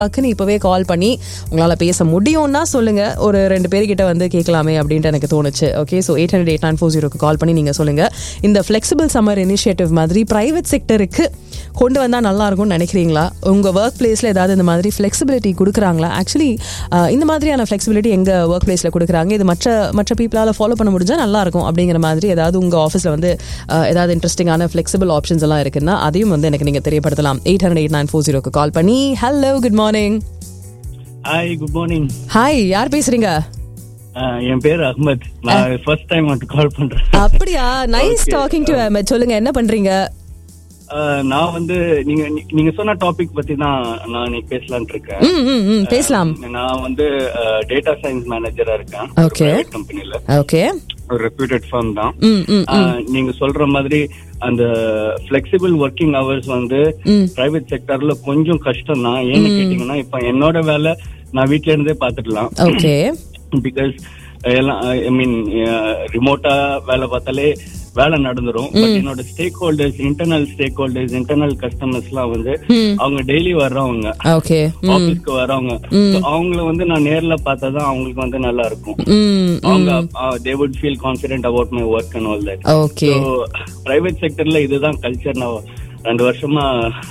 டக்குன்னு இப்போவே கால் பண்ணி உங்களால் பேச முடியும்னா சொல்லுங்க ஒரு ரெண்டு பேர்கிட்ட வந்து கேட்கலாமே அப்படின்ட்டு எனக்கு தோணுச்சு okay so eight hundred eight nine four ஜீரோக்கு கால் பண்ணி நீங்கள் சொல்லுங்க இந்த ஃப்ளெக்சிபிள் சம்மர் இனிஷியேட்டிவ் மாதிரி ப்ரைவேட் செக்டருக்கு கொண்டு வந்தால் நல்லா இருக்கும்னு நினைக்கிறீங்களா உங்கள் ஒர்க் பிளேஸில் ஏதாவது இந்த மாதிரி ஃப்ளெக்சிபிலிட்டி கொடுக்குறாங்களா ஆக்சுவலி இந்த மாதிரியான ஃப்ளெக்சிபிலிட்டி எங்கள் ஒர்க் பிளேஸில் கொடுக்குறாங்க இது மற்ற மற்ற பீப்புளால் ஃபாலோ பண்ண முடிஞ்சால் நல்லா இருக்கும் அப்படிங்கிற மாதிரி ஏதாவது உங்கள் ஆஃபீஸில் வந்து அஹ், ஏதாவது இன்ட்ரெஸ்டிங்கான ஃப்ளெக்சிபிள் ஆப்ஷன்ஸ் எல்லாம் இருக்குன்னா அதையும் வந்து எனக்கு நீங்கள் தெரியப்படுத்தலாம் eight hundred eight nine four ஜீரோக்கு கால் பண்ணி hello good morning hi good morning hi யார் பேசுறீங்க என் பேர் அஹ்மத் நான் ஃபர்ஸ்ட் டைம் வந்துட்டு கால் பண்றேன் அப்படியா நைஸ் டாக்கிங் டு அஹமத் சொல்லுங்க என்ன பண்றீங்க அஹ், நான் வந்து நீங்க நீங்க சொன்ன டாபிக் பத்தி தான் நான் இன்னைக்கு பேசலாம்னு இருக்கேன் ம் ம் ம் பேசலாம் நான் வந்து டேட்டா சயின்ஸ் மேனேஜரா இருக்கேன் Okay. கம்பெனில ஓகே ஒரு ரெப்யூட்டட் ஃபார்ம் தான் ம் ம் அஹ், நீங்க சொல்ற மாதிரி அந்த ஃபிளெக்சிபிள் ஒர்க்கிங் ஹவர்ஸ் வந்து ம். பிரைவேட் செக்டர்ல கொஞ்சம் கஷ்டம் தான் ஏன்னு கேட்டீங்கன்னா இப்ப என்னோட வேலை நான் வீட்ல இருந்தே பாத்துக்கலாம் ஓகே பிகாஸ் எல்லாம் ஐ மீன் ரிமோட்டா வேலை பார்த்தாலே வேலை நடந்துரும் பட் என்னோட stakeholders internal stakeholders internal customers எல்லாம் வந்து அவங்க டெய்லி வர்றவங்க ஓகே ஆபீஸ்க்கு வர்றவங்க So, அவங்கள வந்து நான் நேர்ல பார்த்தா தான் அவங்களுக்கு வந்து நல்லா இருக்கும் ம் அவங்க they would feel confident about my work and all that okay so private செக்டர்ல இதுதான் கல்ச்சர் நான் ரெண்டு வருஷமா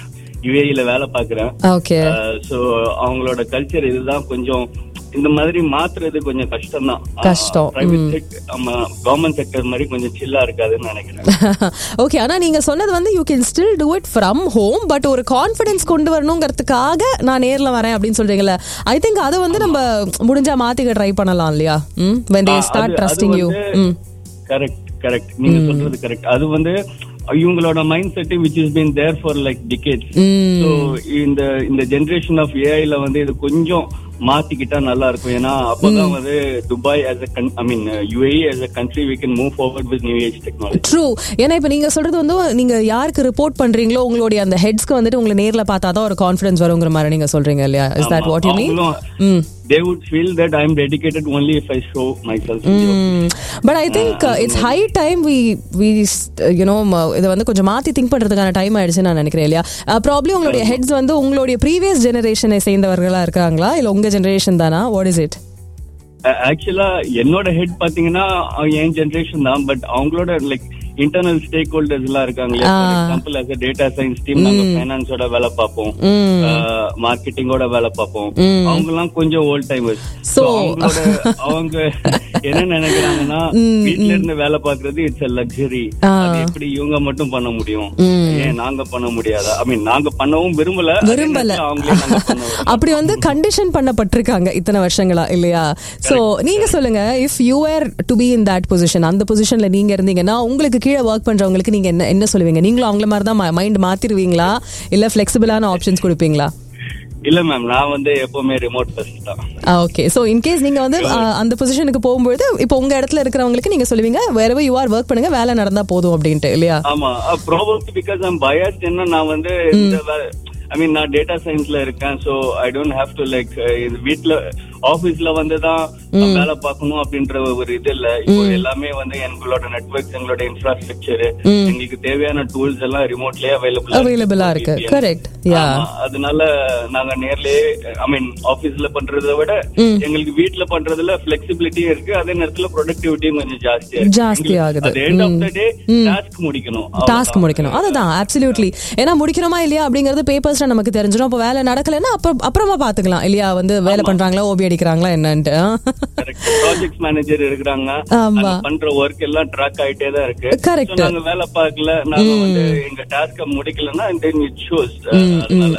யுஏஇல வேலை பாக்குறேன் ஓகே சோ அவங்களோட கல்ச்சர் இதுதான் கொஞ்சம் இந்த மாதிரி மாத்துறது கொஞ்சம் கஷ்டம் தான் கஷ்டம். பிரைவேட் செக்டர் ஆமா கவர்மெண்ட் செக்டர் மாதிரி கொஞ்சம் சில்லா இருக்காதுன்னு நினைக்கிறேன் ஓகே ஆனா நீங்க சொன்னது வந்து you can still do it from home but ஒரு கான்ஃபிடன்ஸ் கொண்டு வரணுங்கிறதுக்காக நான் நேர்ல வரேன் அப்படின்னு சொல்றீங்கல்ல ஐ திங்க் அதை வந்து நம்ம முடிஞ்சா மாத்திக்க ட்ரை பண்ணலாம் இல்லையா ம் when they start trusting you ம் கரெக்ட் கரெக்ட் நீங்க சொல்றது கரெக்ட் அது வந்து இவங்களோட mindset which is been there for like decades hmm so இந்த இந்த ஜெனரேஷன் ஆஃப் ஏஐல வந்து இது கொஞ்சம் மாத்திக்கிட்டா நல்லா இருக்கும் ஏன்னா அப்பதான் வந்து Dubai as a I mean UAE as a country we can move forward with new age technology true ஏன்னா இப்போ நீங்க சொல்றது வந்து நீங்க யாருக்கு ரிப்போர்ட் பண்றீங்களோ உங்களுடைய அந்த ஹெட்ஸ்க்கு வந்துட்டு உங்களை நேர்ல பார்த்தா தான் ஒரு கான்ஃபிடன்ஸ் வருங்கிற மாதிரி நீங்க சொல்றீங்க இல்லையா is that what you mean hmm they would feel that I'm dedicated only if I show myself. in the office. But I think it's high time we we you know இதை வந்து கொஞ்சம் மாத்தி திங்க் பண்றதுக்கான time ஆயிடுச்சு நான் நினைக்கிறேன் இல்லையா problem உங்களுடைய ஹெட்ஸ் வந்து உங்களுடைய ப்ரீவியஸ் ஜெனரேஷனை சேர்ந்தவர்களா இருக்காங்களா இல்ல உங்க ஜெனரேஷன் தானா what is it Uh, Actually, என்னோட ஹெட் பாத்தீங்கன்னா அவன் என் ஜெனரேஷன் தான் பட் அவங்களோட லைக் இன்டர்னல் ஸ்டேக் ஹோல்டர்ஸ் எல்லாம் இருக்காங்களே for example as a data science team நாங்க ஃபைனான்ஸோட வேலை பார்ப்போம் மார்க்கெட்டிங்கோட வேலை பார்ப்போம் அவங்க எல்லாம் கொஞ்சம் ஓல்ட் டைமர்ஸ் So- சோ அவங்களோட அவங்க என்ன நினைக்கிறாங்கன்னா வீட்ல இருந்து வேலை பாக்குறது இட்ஸ் a லக்ஸரி அது எப்படி இவங்க மட்டும் பண்ண முடியும் ஏன் நாங்க பண்ண முடியாதா ஐ மீன் நாங்க பண்ணவும் விரும்பல அதே விரும்பல நேரத்துல அவங்களே நாங்க பண்ண விரும்புறோம். அப்படி வந்து கண்டிஷன் பண்ணப்பட்டிருக்காங்க இத்தனை வருஷங்களா இல்லையா சோ நீங்க சொல்லுங்க if you are to be in that position அந்த பொசிஷன்ல நீங்க இருந்தீங்கன்னா உங்களுக்கு கீழே ஒர்க் பண்றவங்களுக்கு நீங்க என்ன என்ன சொல்லுவீங்க நீங்களும் அவங்கள மாதிரி தான் மைண்ட் மாத்திருவீங்களா இல்ல ஃபிளெக்சிபிளான ஆப்ஷன்ஸ் கொடுப்பீங்களா இல்ல மேம் நான் வந்து எப்பவுமே ரிமோட் ஃபர்ஸ்ட் தான் ஓகே சோ இன்கேஸ் நீங்க வந்து ஆ, அந்த பொசிஷனுக்கு போகும்போது இப்போ உங்க இடத்துல இருக்கிறவங்களுக்கு நீங்க சொல்லுவீங்க வேற யூ ஆர் ஒர்க் பண்ணுங்க வேலை நடந்தா போதும் அப்படின்ட்டு இல்லையா ஆமா ப்ராபப்ளி பிகாஸ் ஐம் பயாஸ்ட் என்ன நான் வந்து இந்த ஐ மீன் நான் டேட்டா சயின்ஸ்ல இருக்கேன் so I don't have to like வீட்ல ஆபீஸ்ல வந்து தான் வேலை பார்க்கணும் அப்படின்ற ஒரு இது இல்ல இப்போ எல்லாமே வந்து எங்களோட நெட்வொர்க் எங்களோட இன்ஃப்ராஸ்ட்ரக்சர் எங்களுக்கு தேவையான டூல்ஸ் எல்லாம் ரிமோட்லயே அவைலபிள் அவைலபிளா இருக்கு கரெக்ட் யா அதனால நாங்க நேர்லயே ஐ மீன் ஆபீஸ்ல பண்றதை விட எங்களுக்கு வீட்ல பண்றதுல பிளெக்சிபிலிட்டியும் இருக்கு அதே நேரத்துல ப்ரொடக்டிவிட்டியும் கொஞ்சம் ஜாஸ்தியா இருக்கு ஜாஸ்தி ஆகுது. End of the day task முடிக்கணும் டாஸ்க் முடிக்கணும் அதுதான் அப்சல்யூட்லி ஏன்னா முடிக்கணுமா இல்லையா அப்படிங்கறது பேப்பர்ஸ்ல நமக்கு தெரிஞ்சிடும் அப்போ வேலை நடக்கலைன்னா அப்புறம் அப்புறமா பாத்துக்கலாம் இல்லையா வந்து வேலை பண்றாங்களா ஓபி அடிக்கிறாங்களா என்னன்ட்டு ப்ராஜெக்ட் மேனேஜர் இருக்கிறாங்க ஆமா. நாங்க பண்ற ஒர்க் எல்லாம் ட்ராக் ஆயிட்டே தான் இருக்கு Correct. So, நாங்க வேலை பார்க்கல நாங்க வந்து எங்க டாஸ்க முடிக்கலன்னா தென் இட் ஷோஸ் அதனால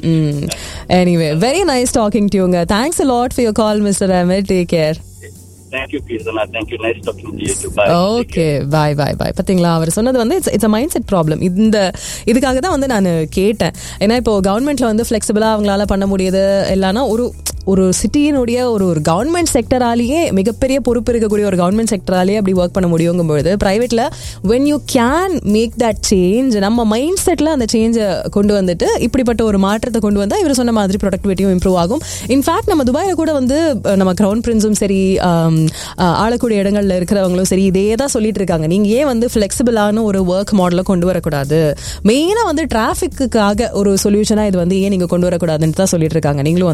anyway very nice talking to யூங்க thanks a lot for your call mister Ahmed take care thank you Keerthana thank you nice talking to you bye okay bye bye bye பாத்தீங்களா அவர் சொன்னது வந்து it's it's mindset problem இந்த இதுக்காக தான் வந்து நான் கேட்டேன் ஏன்னா இப்போ கவர்மெண்ட்ல வந்து ஃபிளெக்சிபிளா அவங்களால பண்ண முடியுது இல்லைன்னா ஒரு ஒரு சிட்டியினுடைய ஒரு ஒரு கவர்மெண்ட் செக்டராலேயே மிகப்பெரிய பொறுப்பு இருக்கக்கூடிய ஒரு கவர்மெண்ட் செக்டராலேயே அப்படி ஒர்க் பண்ண முடியுங்கும்பொழுது ப்ரைவேட்டில் when you can make that change நம்ம மைண்ட் செட்டில் அந்த சேஞ்சை கொண்டு வந்துட்டு இப்படிப்பட்ட ஒரு மாற்றத்தை கொண்டு வந்தால் இவர் சொன்ன மாதிரி ப்ரொடக்டிவிட்டியும் இம்ப்ரூவ் ஆகும் இன்ஃபேக்ட் நம்ம துபாயில் கூட வந்து அஹ், நம்ம கிரவுன் பிரின்ஸும் சரி ஆம், அஹ், ஆளக்கூடிய இடங்கள்ல இருக்கிறவங்களும் சரி இதே தான் சொல்லிட்டு இருக்காங்க நீங்கள் ஏன் வந்து ஃப்ளெக்சிபிளான ஒரு ஒர்க் மாடலை கொண்டு வரக்கூடாது மெயினாக வந்து டிராஃபிக்குக்காக ஒரு சொல்யூஷனாக இது வந்து ஏன் நீங்கள் கொண்டு வரக்கூடாதுன்னு தான் சொல்லிட்டு இருக்காங்க நீங்களும் வந்து